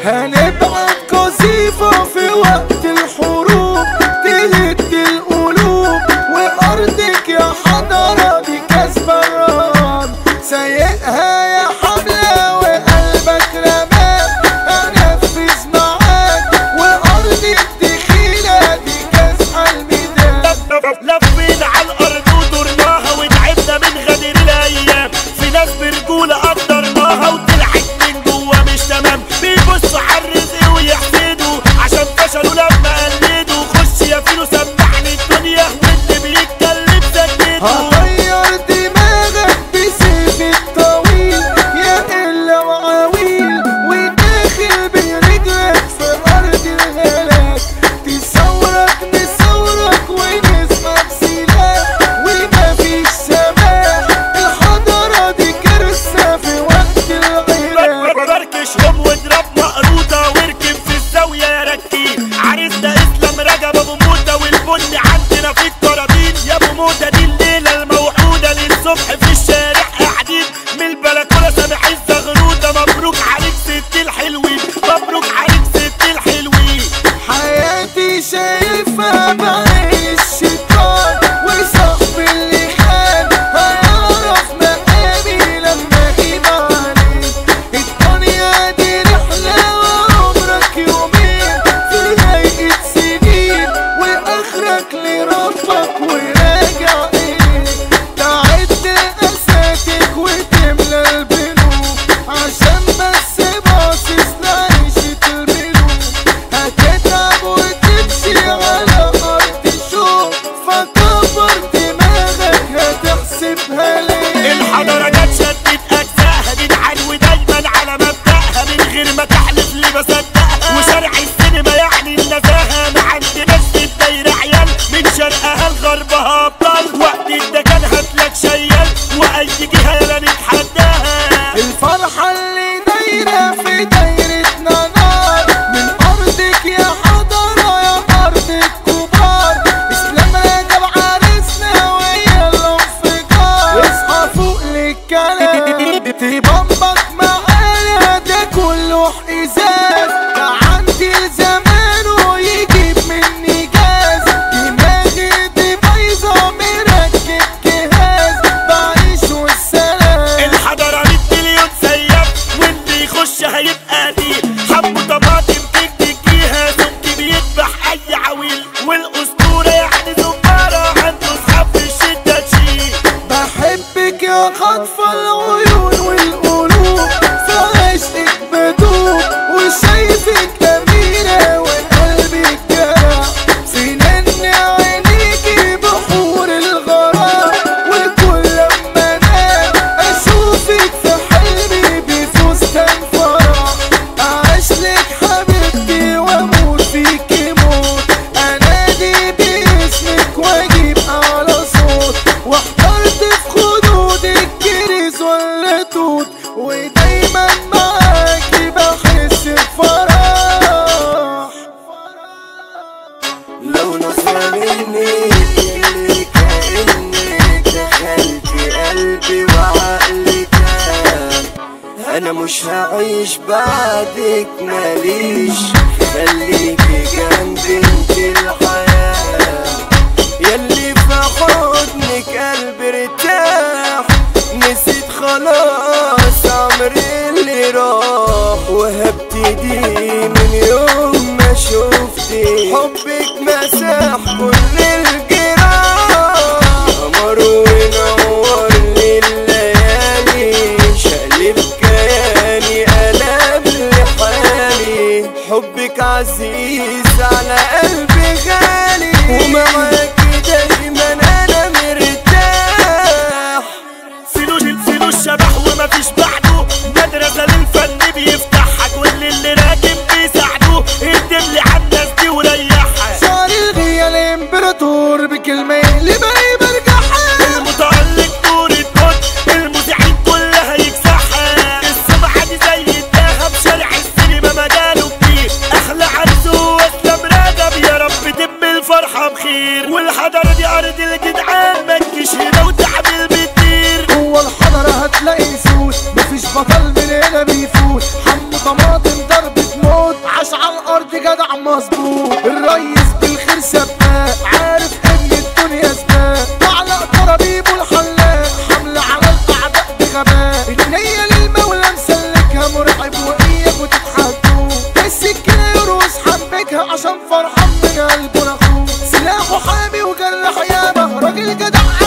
هنبعت قصيفة في وقت الحروب تهد القلوب وأرضك يا حضرة دي كسبة الرهان سايقها يا حملة وقلبك رماد أنفذ معاك وأرضك دخيلة دي كاسحة الميدان لفينا على الارض ودرناها وتعبنا من غدر الايام في ناس برجولة قدرناها وطلعت من جوا مش تمام بيبصوا على الرزق ويحسدوا عشان فشلوا لما قلدوا خش يا فيلو سمعني الدنيا واللي بيتكلم سكته هغير دماغك بسيف الطويل يا إلا وعويل وداخل برجلك في أرض الهلاك تصورك نصورك ونسمع سلاح ومفيش سماح الحضارة دي كارثة في وقت العراق بركشهم واضرب مقروطة واركب في الزاوية يا ركين عريسنا اسلام رجب ابو موتة والبن عندنا في الكرابين يا ابو موتة دي الليلة الموحودة للصبح في الشارع قاعدين من البلكونة سامع الزغروطة مبروك عليك ست الحلوين مبروك عليك ست الحلوين حياتي شايفها بعين الشيطان وصاحبي اللي خان هيعرف مقامي لما اجيب عليك الدنيا دي رحلة وعمرك يومين في هيئة سنين واخرك لربك وراجع اليك تعد اساتك وتملى البنوك عشان بس باصص لعيشة الملوك هتتعب وتمشي على أرض الشوق فكبر دماغك هتحسبها ليه الحضارة جت شدت أجزائها جدعان ودايما على مبدأها من غير ما تحلف لي بصدقها وشارع السينما يعني النزاهة ما عندناش في الدايرة عيال من شرقها لغربها أبطال وقت الدكان هاتلك شيال وأي جهة يلا نتحداها الفرحة اللي دايرة في دايرتنا نار من أرضك يا حضرة يا أرض الكبار إسلام رجب عرسنا ويلا انفجار اصحى فوق للكلام تبمبك معانا ده كله إزاز ده عندي زمان ويجيب مني جاز دماغي دي بايظة مركب جهاز بعيش والسلام الحضارة 100 مليون سياف واللي يخش هيبقى دين حبه طماطم تكتكيها سمك بيذبح أي عويل والأسطورة يعني زبارة عنده صحاب في الشدة تشيل بحبك يا خطف العيون والقلوب في عشقك بدوب وشايفك أميرة وقلبك جرح سنن عينيكي بحور الغرام وكل لما انام اشوفك في حلمي بفستان فرح اعيشلك حبيبتي واموت فيكي موت انادي باسمك واجيب على صوت واحترت في خدودك كريز ولا توت ودايما معاكي بحس بفرح لو نظرة منك اللي كأنك دخلت قلبي وعقلي تاه أنا مش هعيش بعدك ماليش خليكي جنبي انت الحياة يلي في حضنك قلبي ارتاح نسيت خلاص عمري اللي راح وهبتدي من يوم ما شفتك حبك مسح كل الجراح قمر ونور لي الليالي شقلب كياني قلب لحالي حبك عزيز على قلبي غالي ومعاكي دايما انا مرتاح سيلو سيلو الشبح ومفيش بعده مدرسة للفن بيفتحها كل اللي راكب بيساعدوه اهدم لي على الناس دي وريحها صار الغيا الامبراطور بكلمة اللي باقي برجعها المتألق نور الكون المذيعين كلها يكسحها السمعة دي زي الدهب شارع السينما مجاله كبير احلى عرس واسلام رجب يا رب تم الفرحة بخير والحضارة دي ارض الجدعان ما تجيش هنا وتعمل بتطير جوه الحضرة هتلاقي سود مفيش بطل من هنا بيفوت حمو طماطم ضربة موت مظبوط الريس بالخير سباق عارف ان الدنيا سباق معلق طرابيب والحلاق حملة على الاعداء بغباء النية للمولى مسلكها مرعب واياكوا تتحدوا السكينة يرقص حبكها عشان فرحان من قلبه اخوه سلاحه حامي وجرح ياما راجل جدع